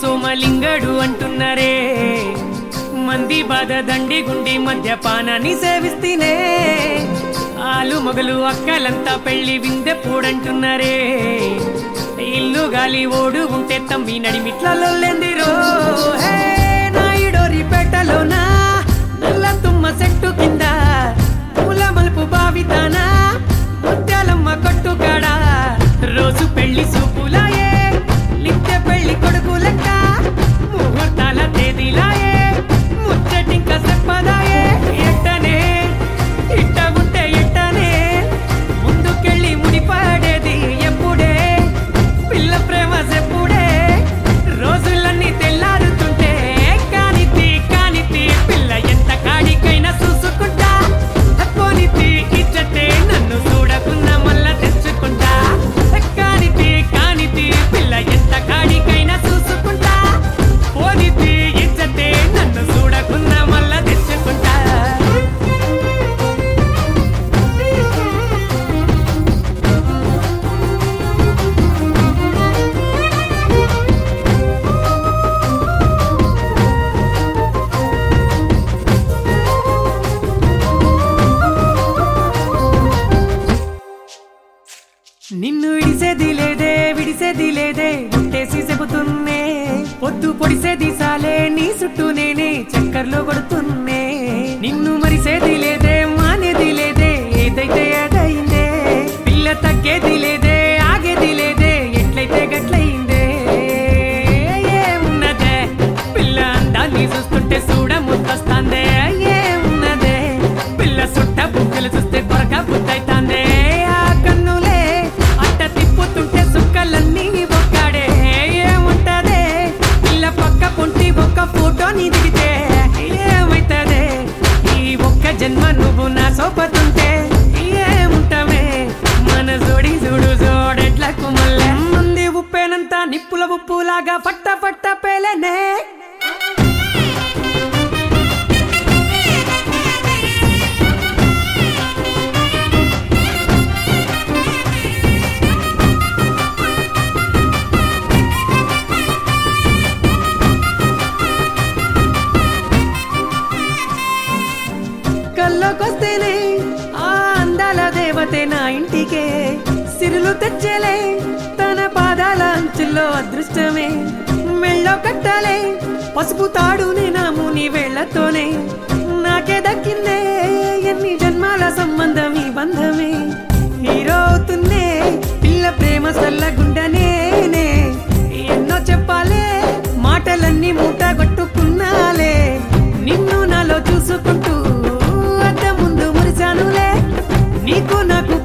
సోమలింగడు అంటున్నారే మంది బాధ దండి గుండి మద్యపానాన్ని సేవిస్తేనే ఆలు మొగలు అక్కలంతా పెళ్లి విందెప్పుడంటున్నారే ఇల్లు గాలి ఓడు ఉంటే తమ్మి నడిమిట్లలో లెందిరో హే నాయుడోరి పేటలోనా నల్ల తుమ్మ చెట్టు కింద పూల మలుపు బావితానా ముత్యాలమ్మ కొట్టుకాడా రోజు పెళ్లి సూపులాయే లింకె పెళ్లి కొడుకు లెక్క ముహూర్తాల తేదీలాయే ముచ్చటింక చెప్పదాయే ఎట్టనే ఇట్ట ఉంటే ఎట్టనే ముందుకెళ్ళి ముడిపడేది ఎప్పుడే పిల్ల ప్రేమ చెప్పుడే రోజులన్నీ తెల్లారుతుంటే కానితి కానితి పిల్ల ఎంత కాడికైనా చూసుకుంటా పోనితి ఇచ్చటే నన్ను చూడకున్న మల్ల తెచ్చుకుంటా కానితి కానితి పిల్ల ఎంత కాడికైనా చూసుకుంటా పోనితి ఇచ్చటే నన్ను చూడకున్న మల్ల తెచ్చుకుంటా నిన్ను విడిసేది లేదే విడిసేది లేదే గుట్టేసి చెబుతున్నే పొద్దు పొడిసేది సాలే నీ చుట్టూ నేనే చక్కర్లు కొడుతున్నే నిన్ను మరిసేది లేదే మానేది లేదే ఏదైతే అదైందే పిల్ల తగ్గేది లేదే ఆగేది లేదే ఎట్లయితే గట్లయిందే ఏమున్నదే పిల్ల అందాన్ని చూస్తుంటే చూడ ముద్దొస్తాందే ఏమున్నదే పిల్ల సుట్ట బుగ్గలు చూస్తే కొరక బుద్ధైతాందే ఆ కన్నులే అట్ట తిప్పుతుంటే సుక్కలన్నీ ఒక్కడే ఏముంటదే పిల్ల పక్క పొంటి ఒక్క ఫోటోని దిగితే ఏమైతదే ఈ ఒక్క జన్మ నువ్వు నా సోపతుంటే ఏముంటమే మన జోడి చూడు జోడెట్లకు మళ్ళీ మంది ఉప్పేనంత నిప్పుల ఉప్పులాగా పట్ట పట్ట పేలనే కల్లోకొస్తేనే ఆ అందాల దేవతే నా ఇంటికే సిరులు తెచ్చలే తన పాదాల అంచుల్లో అదృష్టమే మెళ్ళో కట్టాలే పసుపు తాడునే నా ముని వేళ్లతోనే నాకే దక్కిందే ఎన్ని జన్మాల సంబంధం ఈ బంధమే హీరో అవుతున్నే పిల్ల ప్రేమ సల్లగుండనేనే ఎన్నో చెప్పాలే మాటలన్నీ మూట కొట్టుకున్నాలే నిన్ను నాలో చూసుకుంటూ అద్దం ముందు మురిచానులే నీకు నాకు